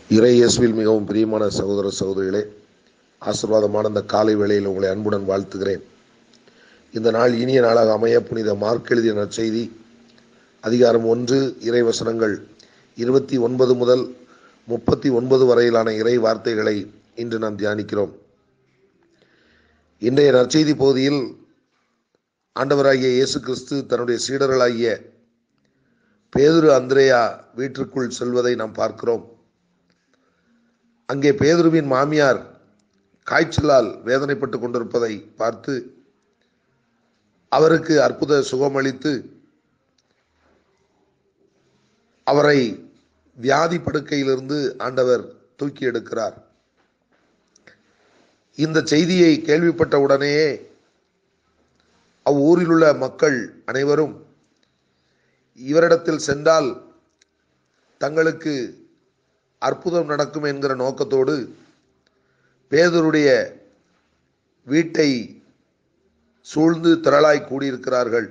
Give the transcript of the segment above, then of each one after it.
இறை இயேசுவில் மிகவும் பிரியமான சகோதர சகோதரிகளே ஆசீர்வாதமான இந்த காலை வேளையில் உங்களை அன்புடன் வாழ்த்துகிறேன் இந்த நாள் இனிய நாளாக அமைய புனித மார்க் எழுதிய நற்செய்தி அதிகாரம் ஒன்று இறை வசனங்கள் இருபத்தி ஒன்பது முதல் முப்பத்தி ஒன்பது வரையிலான இறை வார்த்தைகளை இன்று நாம் தியானிக்கிறோம் இன்றைய நற்செய்தி பகுதியில் ஆண்டவராகிய இயேசு கிறிஸ்து தன்னுடைய சீடர்களாகிய பேதுரு அந்திரேயா வீட்டிற்குள் செல்வதை நாம் பார்க்கிறோம் அங்கே பேதுருவின் மாமியார் காய்ச்சலால் வேதனைப்பட்டு கொண்டிருப்பதை பார்த்து அவருக்கு அற்புத சுகமளித்து அவரை வியாதி படுக்கையிலிருந்து ஆண்டவர் தூக்கி எடுக்கிறார் இந்த செய்தியை கேள்விப்பட்ட உடனேயே அவ்வூரில் உள்ள மக்கள் அனைவரும் இவரிடத்தில் சென்றால் தங்களுக்கு அற்புதம் நடக்கும் என்கிற நோக்கத்தோடு பேதருடைய வீட்டை சூழ்ந்து திரளாய் கூடியிருக்கிறார்கள்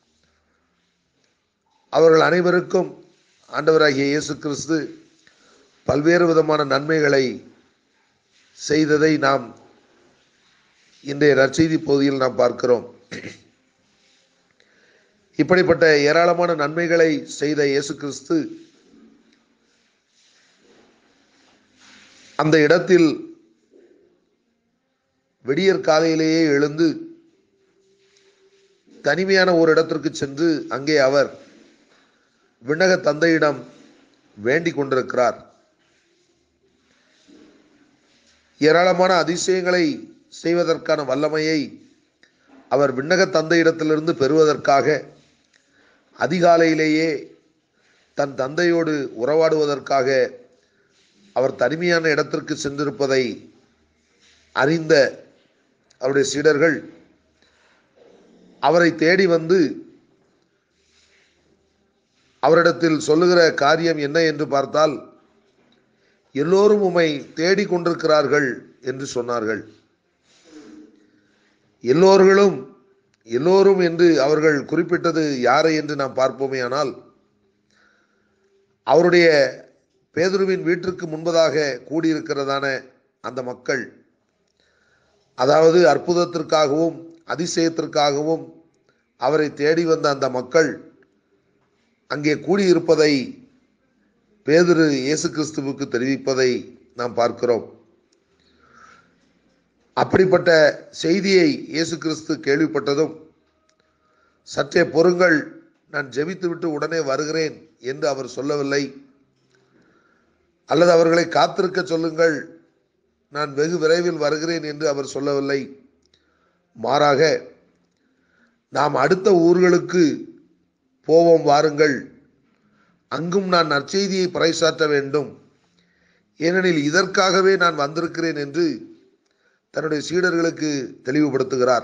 அவர்கள் அனைவருக்கும் ஆண்டவராகிய இயேசு கிறிஸ்து பல்வேறு விதமான நன்மைகளை செய்ததை நாம் இன்றைய நற்செய்தி பகுதியில் நாம் பார்க்கிறோம் இப்படிப்பட்ட ஏராளமான நன்மைகளை செய்த இயேசு கிறிஸ்து அந்த இடத்தில் விடியற் காலையிலேயே எழுந்து தனிமையான ஒரு இடத்திற்கு சென்று அங்கே அவர் விண்ணக தந்தையிடம் வேண்டிக் கொண்டிருக்கிறார் ஏராளமான அதிசயங்களை செய்வதற்கான வல்லமையை அவர் விண்ணக தந்தையிடத்திலிருந்து பெறுவதற்காக அதிகாலையிலேயே தன் தந்தையோடு உறவாடுவதற்காக அவர் தனிமையான இடத்திற்கு சென்றிருப்பதை அறிந்த அவருடைய சீடர்கள் அவரை தேடி வந்து அவரிடத்தில் சொல்லுகிற காரியம் என்ன என்று பார்த்தால் எல்லோரும் உம்மை தேடிக் கொண்டிருக்கிறார்கள் என்று சொன்னார்கள் எல்லோர்களும் எல்லோரும் என்று அவர்கள் குறிப்பிட்டது யாரை என்று நாம் பார்ப்போமே ஆனால் அவருடைய பேதுருவின் வீட்டிற்கு முன்பதாக கூடியிருக்கிறதான அந்த மக்கள் அதாவது அற்புதத்திற்காகவும் அதிசயத்திற்காகவும் அவரை தேடி வந்த அந்த மக்கள் அங்கே கூடியிருப்பதை பேதுரு இயேசு கிறிஸ்துவுக்கு தெரிவிப்பதை நாம் பார்க்கிறோம் அப்படிப்பட்ட செய்தியை இயேசு கிறிஸ்து கேள்விப்பட்டதும் சற்றே பொறுங்கள் நான் ஜெபித்துவிட்டு உடனே வருகிறேன் என்று அவர் சொல்லவில்லை அல்லது அவர்களை காத்திருக்க சொல்லுங்கள் நான் வெகு விரைவில் வருகிறேன் என்று அவர் சொல்லவில்லை மாறாக நாம் அடுத்த ஊர்களுக்கு போவோம் வாருங்கள் அங்கும் நான் நற்செய்தியை பறைசாற்ற வேண்டும் ஏனெனில் இதற்காகவே நான் வந்திருக்கிறேன் என்று தன்னுடைய சீடர்களுக்கு தெளிவுபடுத்துகிறார்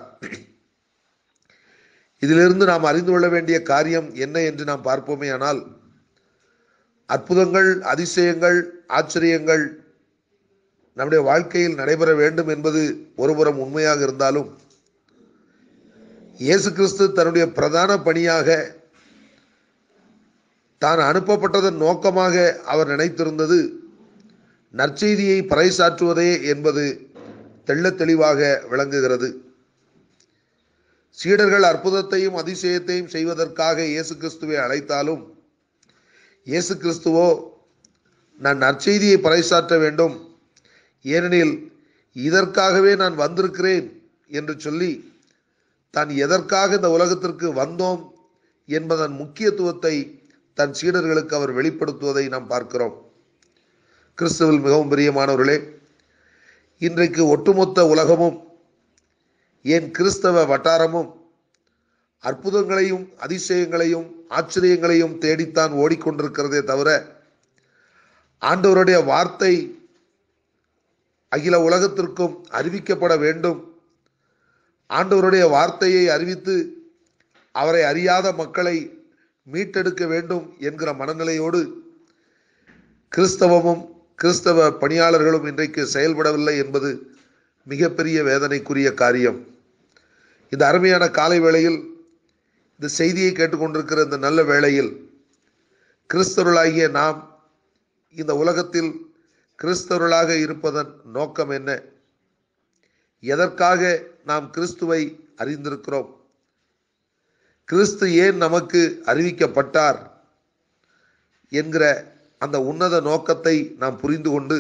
இதிலிருந்து நாம் அறிந்து கொள்ள வேண்டிய காரியம் என்ன என்று நாம் பார்ப்போமே ஆனால் அற்புதங்கள் அதிசயங்கள் ஆச்சரியங்கள் நம்முடைய வாழ்க்கையில் நடைபெற வேண்டும் என்பது ஒருபுறம் உண்மையாக இருந்தாலும் இயேசு கிறிஸ்து தன்னுடைய பிரதான பணியாக தான் அனுப்பப்பட்டதன் நோக்கமாக அவர் நினைத்திருந்தது நற்செய்தியை பறைசாற்றுவதே என்பது தெள்ள தெளிவாக விளங்குகிறது சீடர்கள் அற்புதத்தையும் அதிசயத்தையும் செய்வதற்காக இயேசு கிறிஸ்துவை அழைத்தாலும் இயேசு கிறிஸ்துவோ நான் நற்செய்தியை பறைசாற்ற வேண்டும் ஏனெனில் இதற்காகவே நான் வந்திருக்கிறேன் என்று சொல்லி தான் எதற்காக இந்த உலகத்திற்கு வந்தோம் என்பதன் முக்கியத்துவத்தை தன் சீடர்களுக்கு அவர் வெளிப்படுத்துவதை நாம் பார்க்கிறோம் கிறிஸ்துவில் மிகவும் பிரியமானவர்களே இன்றைக்கு ஒட்டுமொத்த உலகமும் ஏன் கிறிஸ்தவ வட்டாரமும் அற்புதங்களையும் அதிசயங்களையும் ஆச்சரியங்களையும் தேடித்தான் ஓடிக்கொண்டிருக்கிறதே தவிர ஆண்டவருடைய வார்த்தை அகில உலகத்திற்கும் அறிவிக்கப்பட வேண்டும் ஆண்டவருடைய வார்த்தையை அறிவித்து அவரை அறியாத மக்களை மீட்டெடுக்க வேண்டும் என்கிற மனநிலையோடு கிறிஸ்தவமும் கிறிஸ்தவ பணியாளர்களும் இன்றைக்கு செயல்படவில்லை என்பது மிகப்பெரிய வேதனைக்குரிய காரியம் இந்த அருமையான காலை வேளையில் இந்த செய்தியை கேட்டுக்கொண்டிருக்கிற இந்த நல்ல வேளையில் கிறிஸ்தவர்களாகிய நாம் இந்த உலகத்தில் கிறிஸ்தவர்களாக இருப்பதன் நோக்கம் என்ன எதற்காக நாம் கிறிஸ்துவை அறிந்திருக்கிறோம் கிறிஸ்து ஏன் நமக்கு அறிவிக்கப்பட்டார் என்கிற அந்த உன்னத நோக்கத்தை நாம் புரிந்து கொண்டு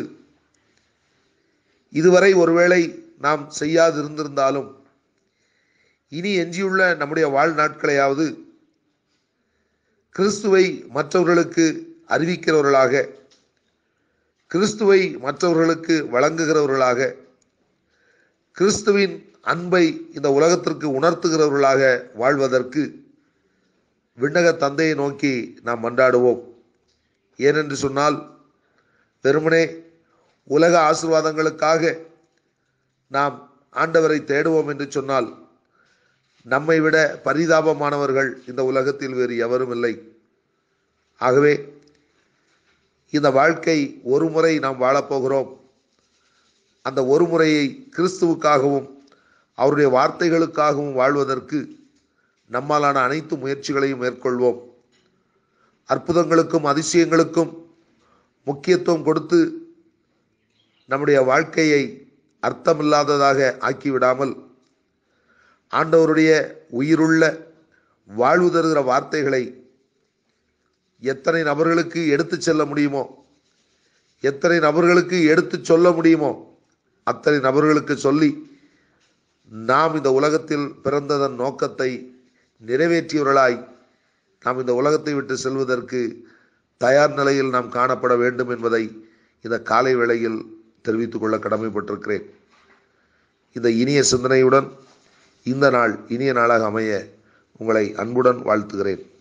இதுவரை ஒருவேளை நாம் செய்யாதிருந்திருந்தாலும் இனி எஞ்சியுள்ள நம்முடைய வாழ்நாட்களையாவது கிறிஸ்துவை மற்றவர்களுக்கு அறிவிக்கிறவர்களாக கிறிஸ்துவை மற்றவர்களுக்கு வழங்குகிறவர்களாக கிறிஸ்துவின் அன்பை இந்த உலகத்திற்கு உணர்த்துகிறவர்களாக வாழ்வதற்கு விண்ணக தந்தையை நோக்கி நாம் மன்றாடுவோம் ஏனென்று சொன்னால் வெறுமனே உலக ஆசிர்வாதங்களுக்காக நாம் ஆண்டவரை தேடுவோம் என்று சொன்னால் நம்மை விட பரிதாபமானவர்கள் இந்த உலகத்தில் வேறு எவரும் இல்லை ஆகவே இந்த வாழ்க்கை ஒரு முறை நாம் வாழப்போகிறோம் அந்த ஒரு முறையை கிறிஸ்துவுக்காகவும் அவருடைய வார்த்தைகளுக்காகவும் வாழ்வதற்கு நம்மாலான அனைத்து முயற்சிகளையும் மேற்கொள்வோம் அற்புதங்களுக்கும் அதிசயங்களுக்கும் முக்கியத்துவம் கொடுத்து நம்முடைய வாழ்க்கையை அர்த்தமில்லாததாக ஆக்கிவிடாமல் ஆண்டவருடைய உயிருள்ள வாழ்வு தருகிற வார்த்தைகளை எத்தனை நபர்களுக்கு எடுத்து செல்ல முடியுமோ எத்தனை நபர்களுக்கு எடுத்து சொல்ல முடியுமோ அத்தனை நபர்களுக்கு சொல்லி நாம் இந்த உலகத்தில் பிறந்ததன் நோக்கத்தை நிறைவேற்றியவர்களாய் நாம் இந்த உலகத்தை விட்டு செல்வதற்கு தயார் நிலையில் நாம் காணப்பட வேண்டும் என்பதை இந்த காலை வேளையில் தெரிவித்துக் கொள்ள கடமைப்பட்டிருக்கிறேன் இந்த இனிய சிந்தனையுடன் இந்த நாள் இனிய நாளாக அமைய உங்களை அன்புடன் வாழ்த்துகிறேன்